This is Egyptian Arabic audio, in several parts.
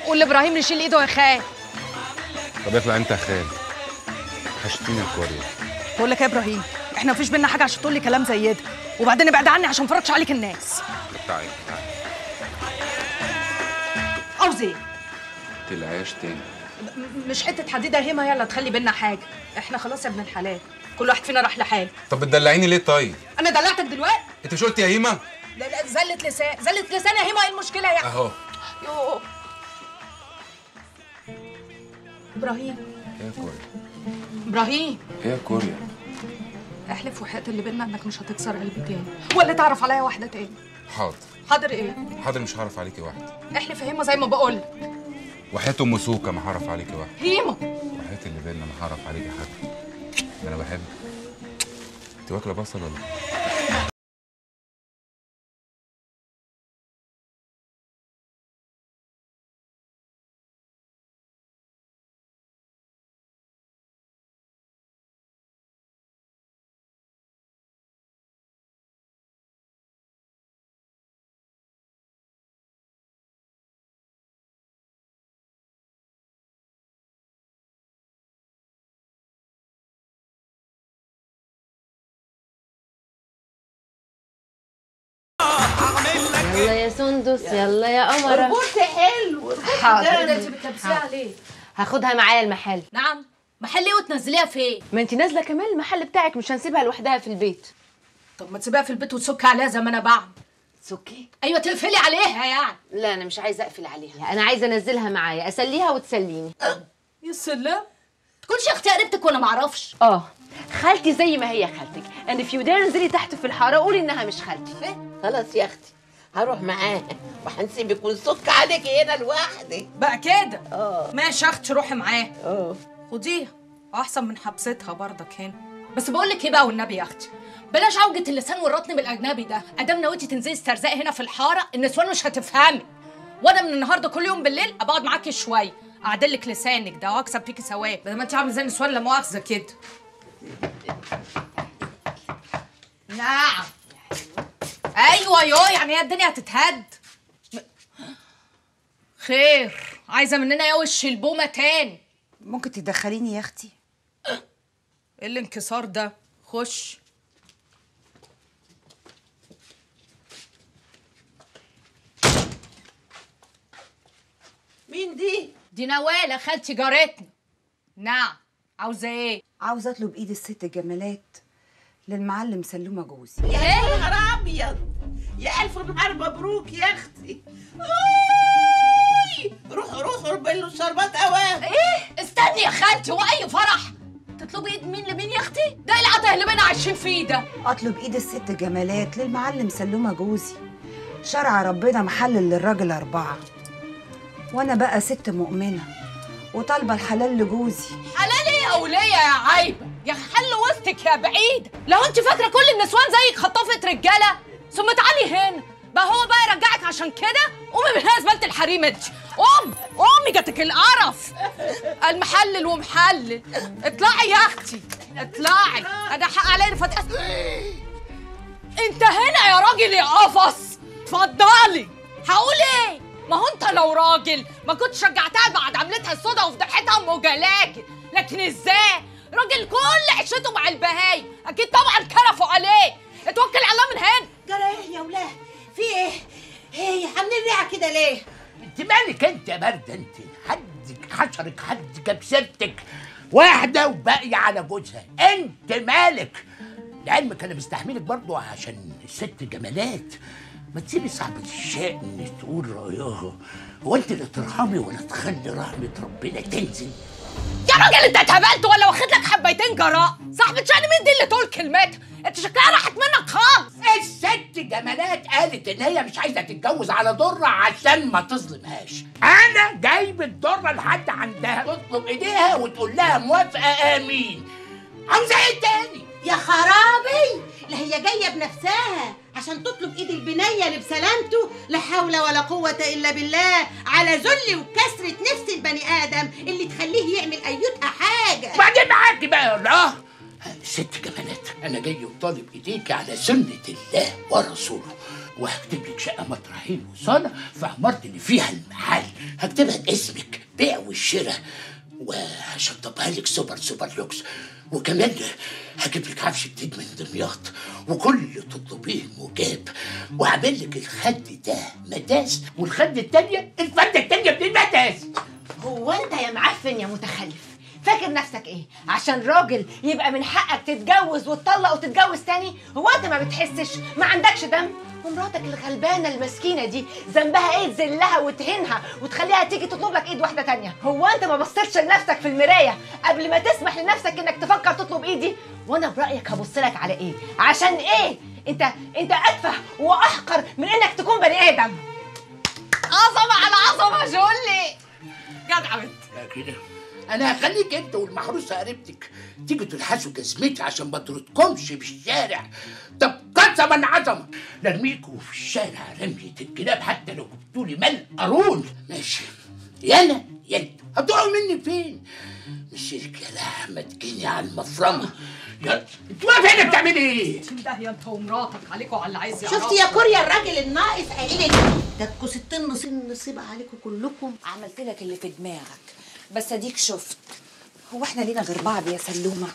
قول لابراهيم يشيل ايده يا خال طب اطلع انت يا خال حشتيني يا كوريا بقول لك يا ابراهيم احنا مفيش بينا حاجه عشان تقول لي كلام زي ده وبعدين ابعد عني عشان ما فرجش عليك الناس تعالي تعالي عاوز ايه تلعاش تاني م- مش حته حديده هيما يلا تخلي بينا حاجه احنا خلاص يا ابن الحلال كل واحد فينا راح لحاله طب بتدلعيني ليه طيب انا دلعتك دلوقتي انت مش قلت يا هيما لا لا زلت لسان زلت لسان يا هيما ايه المشكله يعني اهو يوه. ابراهيم يا كوريا ابراهيم يا كوريا احلف وحياة اللي بينا انك مش هتكسر قلبي تاني ولا تعرف عليا واحده تاني حاضر حاضر ايه حاضر مش هعرف عليكي واحده احلف يا هيما زي ما بقول وحياة ام سوكا ما هعرف عليكي واحده هيما وحياة اللي بينا ما هعرف عليكي حاجه ده انا بحبك انت واكله بصل ولا إيه؟ يلا يا سندس يلا يا قمرة بص حلو حاضر ده انت بتلبسيها عليه هاخدها معايا المحل نعم محل ايه وتنزليها فين ما انت نازله كمان المحل بتاعك مش هنسيبها لوحدها في البيت طب ما تسيبيها في البيت وتسكي عليها زي ما انا بعمل سكي ايوه تقفلي عليها يعني لا انا مش عايزه اقفل عليها انا عايزه انزلها معايا اسليها وتسليني يا سلام تكونش يا اختي قريبتك وانا معرفش اه خالتي زي ما هي خالتك and if you dare انزلي تحت في الحاره قولي انها مش خالتي خلاص يا اختي هروح معاها وهنسيبك ونسك عليكي هنا لوحدك بقى كده اه ماشي يا اختي روحي معاه اه خديها احسن من حبستها برضك هنا بس بقول لك ايه بقى والنبي يا اختي بلاش عوجة اللسان والرطن بالاجنبي ده ادام نويتي تنزلي استرزاقي هنا في الحاره النسوان مش هتفهمي وانا من النهارده كل يوم بالليل ابقعد معاكي شويه اعدل لك لسانك ده واكسب فيكي ثواب بدل ما انت عامله زي النسوان لا مؤاخذه كده نعم ايوه يو يعني هي الدنيا هتتهد م- خير عايزه مننا يا وش البومه تاني ممكن تدخليني يا اختي ايه الانكسار ده خش مين دي دي نواله خالتي جارتنا نعم عاوزه ايه عاوزه اطلب ايد الست جمالات للمعلم سلومه جوزي يا نهار ابيض يا الف نهار مبروك يا اختي أوي. روحوا روحوا له شربات اوام ايه استني يا خالتي هو اي فرح تطلبي ايد مين لمين يا اختي ده إيه العته اللي بينا عايشين فيه ده اطلب ايد الست جمالات للمعلم سلومه جوزي شرع ربنا محلل للراجل اربعه وانا بقى ست مؤمنه وطالبه الحلال لجوزي حلال ايه يا وليه يا عايبه يا خلي وسطك يا بعيد لو انت فاكره كل النسوان زيك خطافه رجاله ثم تعالي هنا بقى هو بقى يرجعك عشان كده قومي من هنا زباله الحريم انت قوم قومي جاتك القرف المحلل ومحلل اطلعي يا اختي اطلعي انا حق عليا فتح انت هنا يا راجل يا قفص اتفضلي هقول ايه ما هو انت لو راجل ما كنت شجعتها بعد عملتها السودا وفضحتها ام جلاجل لكن ازاي راجل كل عيشته مع البهاي اكيد طبعا كرفوا عليه اتوكل على الله من هنا جرى ايه يا ولاد في ايه ايه عاملين ريعه كده ليه انت مالك انت يا برد انت حدك حشرك حد جاب سيرتك واحده وباقيه على جوزها انت مالك لعلمك انا مستحملك برضو عشان الست جمالات ما تسيبي صاحبة الشأن تقول رأيها هو انت لا ترحمي ولا تخلي رحمة ربنا تنزل يا راجل انت اتهبلت ولا واخد لك حبيتين جراء صاحبة شأن مين دي اللي تقول كلمتها انت شكلها راحت منك خالص الست جمالات قالت ان هي مش عايزه تتجوز على ضره عشان ما تظلمهاش انا جايب الضره لحد عندها تطلب ايديها وتقول لها موافقه امين عاوزه ايه تاني يا خرابي لا هي جايه بنفسها عشان تطلب ايد البنيه لبسلامته لا حول ولا قوه الا بالله على ذل وكسره نفس البني ادم اللي تخليه يعمل ايتها حاجه وبعدين معاكي بقى يا الله ست جمالات انا جاي وطالب ايديك على سنه الله ورسوله وهكتب لك شقه مطرحين وصاله في عمارة اللي فيها المحل هكتبها باسمك بيع والشراء وهشطبها لك سوبر سوبر لوكس وكمان هجيب لك عفش جديد من دمياط وكل اللي تطلبيه مجاب وهعمل لك الخد ده مداس والخد التانية الفردة التانية من المداس هو انت يا معفن يا متخلف فاكر نفسك ايه عشان راجل يبقى من حقك تتجوز وتطلق وتتجوز تاني هو انت ما بتحسش ما عندكش دم ومراتك الغلبانه المسكينه دي ذنبها ايه تذلها وتهينها وتخليها تيجي تطلب لك ايد واحده تانية هو انت ما بصيتش لنفسك في المرايه قبل ما تسمح لنفسك انك تفكر تطلب ايدي وانا برايك هبص لك على ايه عشان ايه انت انت اتفه واحقر من انك تكون بني ادم عظمه على عظمه جولي جدع بنت لا كده انا هخليك انت والمحروسه قريبتك تيجوا تلحسوا جزمتي عشان ما تردكمش في الشارع طب قسما عظمه نرميكوا في الشارع رمية الكلاب حتى لو جبتولي مال قارون ماشي يا انا يا انت هتقعوا مني فين مسيرك يا لحمه تجيني على المفرمه يا انت واقفه هنا بتعملي ايه؟ ده يا انت ومراتك عليكوا على اللي عايز شفت يا كوريا الراجل الناقص قايل لك ده تكون ستين نصيب نصيب عليكم كلكم عملت لك اللي في دماغك بس اديك شفت هو احنا لينا غير بعض يا سلومه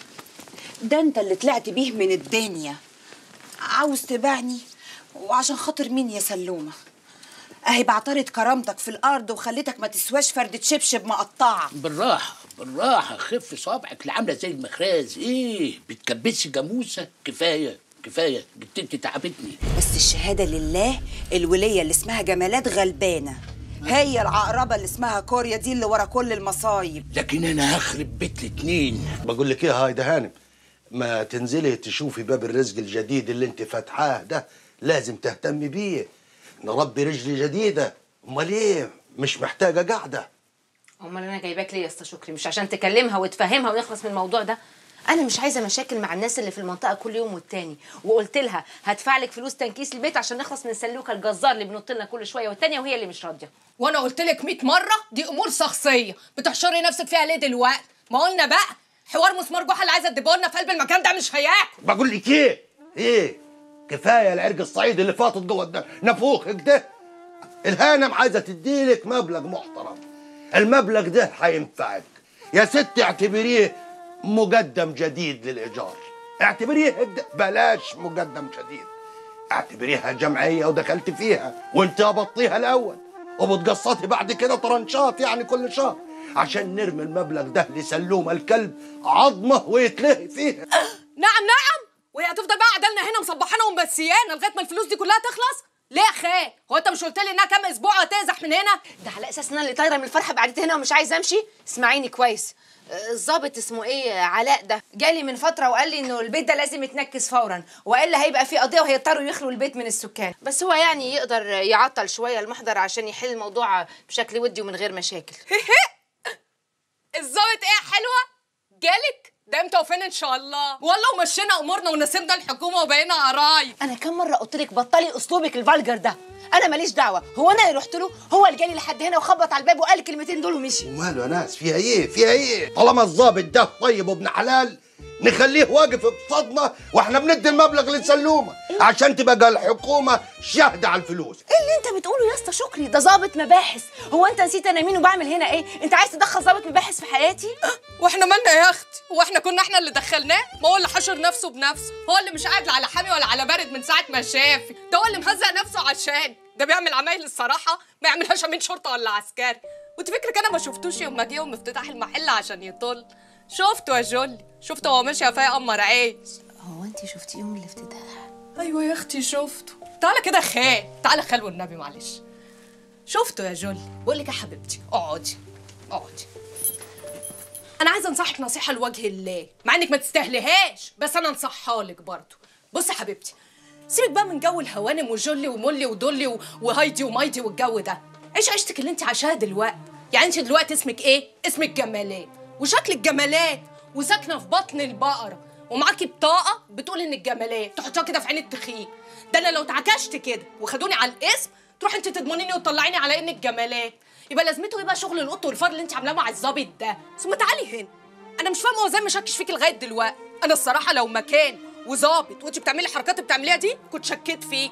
ده انت اللي طلعت بيه من الدنيا عاوز تبعني وعشان خاطر مين يا سلومه اهي بعترت كرامتك في الارض وخليتك ما تسواش فردة شبشب مقطعه بالراحه بالراحه خف صابعك اللي عامله زي المخراز ايه بتكبسي جاموسه كفايه كفايه جبتني تعبتني بس الشهاده لله الوليه اللي اسمها جمالات غلبانه هي العقربه اللي اسمها كوريا دي اللي ورا كل المصايب لكن انا هخرب بيت الاتنين بقول لك ايه هاي ده هانم ما تنزلي تشوفي باب الرزق الجديد اللي انت فاتحاه ده لازم تهتمي بيه نربي رجل جديده امال ايه مش محتاجه قاعده امال انا جايباك ليه يا اسطى شكري مش عشان تكلمها وتفهمها ونخلص من الموضوع ده انا مش عايزه مشاكل مع الناس اللي في المنطقه كل يوم والتاني وقلت لها هدفع لك فلوس تنكيس البيت عشان نخلص من سلوكه الجزار اللي بنط لنا كل شويه والتانيه وهي اللي مش راضيه وانا قلت لك 100 مره دي امور شخصيه بتحشري نفسك فيها ليه دلوقتي ما قلنا بقى حوار مسمار جحا اللي عايزه تدبه لنا في قلب المكان ده مش هياكل بقول لك ايه ايه كفايه العرق الصعيد اللي فاطط جوه ده نفوخك ده الهانم عايزه تديلك مبلغ محترم المبلغ ده هينفعك يا ست اعتبريه مقدم جديد للايجار اعتبريه هد- بلاش مقدم جديد اعتبريها جمعيه ودخلت فيها وانت قبضتيها الاول وبتقسطي بعد كده طرنشات يعني كل شهر عشان نرمي المبلغ ده لسلومه الكلب عظمه ويتلهي فيها نعم نعم وهي هتفضل بقى عدلنا هنا مصبحانا ومبسيانا لغايه ما الفلوس دي كلها تخلص ليه يا خال هو انت مش قلت لي انها كام اسبوع هتزح من هنا ده على اساس ان انا اللي طايره من الفرحه بقعدتي هنا ومش عايزه امشي اسمعيني كويس آه، الظابط اسمه ايه علاء ده جالي من فتره وقال لي انه البيت ده لازم يتنكس فورا والا هيبقى في قضيه وهيضطروا يخلوا البيت من السكان بس هو يعني يقدر يعطل شويه المحضر عشان يحل الموضوع بشكل ودي ومن غير مشاكل الظابط ايه حلوه جالك ده امتى وفين ان شاء الله والله ومشينا امورنا ونسيبنا الحكومه وبقينا قرايب انا كم مره قلت لك بطلي اسلوبك الفالجر ده انا ماليش دعوه هو انا اللي رحت له هو اللي جالي لحد هنا وخبط على الباب وقال الكلمتين دول ومشي وماله يا ناس فيها ايه فيها ايه طالما الظابط ده طيب وابن حلال نخليه واقف بصدمه واحنا بندي المبلغ لسلومه عشان تبقى الحكومه شاهده على الفلوس ايه اللي انت بتقوله يا اسطى شكري ده ظابط مباحث هو انت نسيت انا مين وبعمل هنا ايه انت عايز تدخل ظابط مباحث في حياتي واحنا مالنا يا اختي هو احنا كنا احنا اللي دخلناه ما هو اللي حشر نفسه بنفسه هو اللي مش قاعد لا على حامي ولا على بارد من ساعه ما شافي ده هو اللي مهزق نفسه عشان ده بيعمل عمايل الصراحه ما يعملهاش امين شرطه ولا عسكري وانت فكرك انا ما شفتوش يوم ما جه يوم افتتاح المحل عشان يطل شفته يا جولي شفته هو ماشي فيا قمر عيش هو انت شفتي يوم الافتتاح ايوه يا اختي شفته تعالى كده خال تعالى خال والنبي معلش شفته يا جولي بقول لك يا حبيبتي اقعدي اقعدي انا عايزه انصحك نصيحه لوجه الله مع انك ما تستاهلهاش بس انا انصحها لك برضه بصي يا حبيبتي سيبك بقى من جو الهوانم وجولي ومولي ودولي و- وهايدي ومايدي والجو ده عيش عيشتك اللي انت عايشاها دلوقتي يعني انت دلوقتي اسمك ايه اسمك جمالات وشكلك جمالات وساكنه في بطن البقره ومعاكي بطاقه بتقول انك جمالات تحطيها كده في عين التخين ده انا لو اتعكشت كده وخدوني على الاسم تروح انت تضمنيني وتطلعيني على انك جمالات يبقى لازمته ايه بقى شغل القط والفار اللي انت عاملاه مع الظابط ده ثم تعالي هنا انا مش فاهمه هو ازاي مشكش فيكي لغايه دلوقتي انا الصراحه لو مكان وظابط وانت بتعملي الحركات اللي بتعمليها دي كنت شكيت فيكي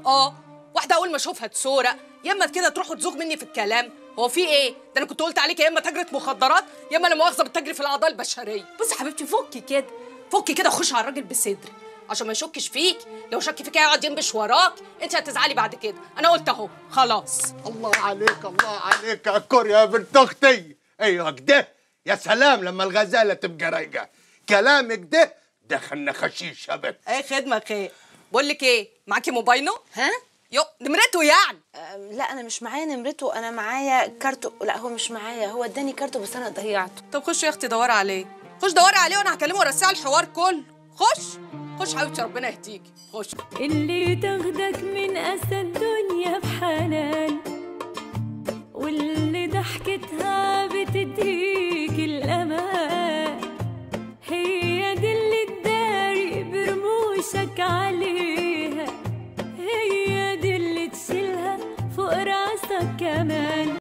اه واحده اول ما اشوفها تسورق يا اما كده تروح وتزوغ مني في الكلام هو في ايه ده انا كنت قلت عليك يا اما تاجره مخدرات يا اما لا مؤاخذه بتجري في الاعضاء البشريه بصي يا حبيبتي فكي كده فكي كده وخش على الراجل بصدر عشان ما يشكش فيك لو شك فيك هيقعد ينبش وراك انت هتزعلي بعد كده انا قلت اهو خلاص الله عليك الله عليك يا كور يا بنت اختي ايوه كده يا سلام لما الغزاله تبقى رايقه كلامك ده دخلنا خشيش يا بنت اي خدمه خير بقول لك ايه معاكي موبايله ها يو نمرته يعني أم، لا انا مش معايا نمرته انا معايا كارته لا هو مش معايا هو اداني كارته بس انا ضيعته طب خشي يا اختي دوري عليه خش دوري عليه وانا هكلمه وارسيه على الحوار كله خش خش حبيبتي ربنا يهديكي خش اللي تاخدك من أسى الدنيا بحنان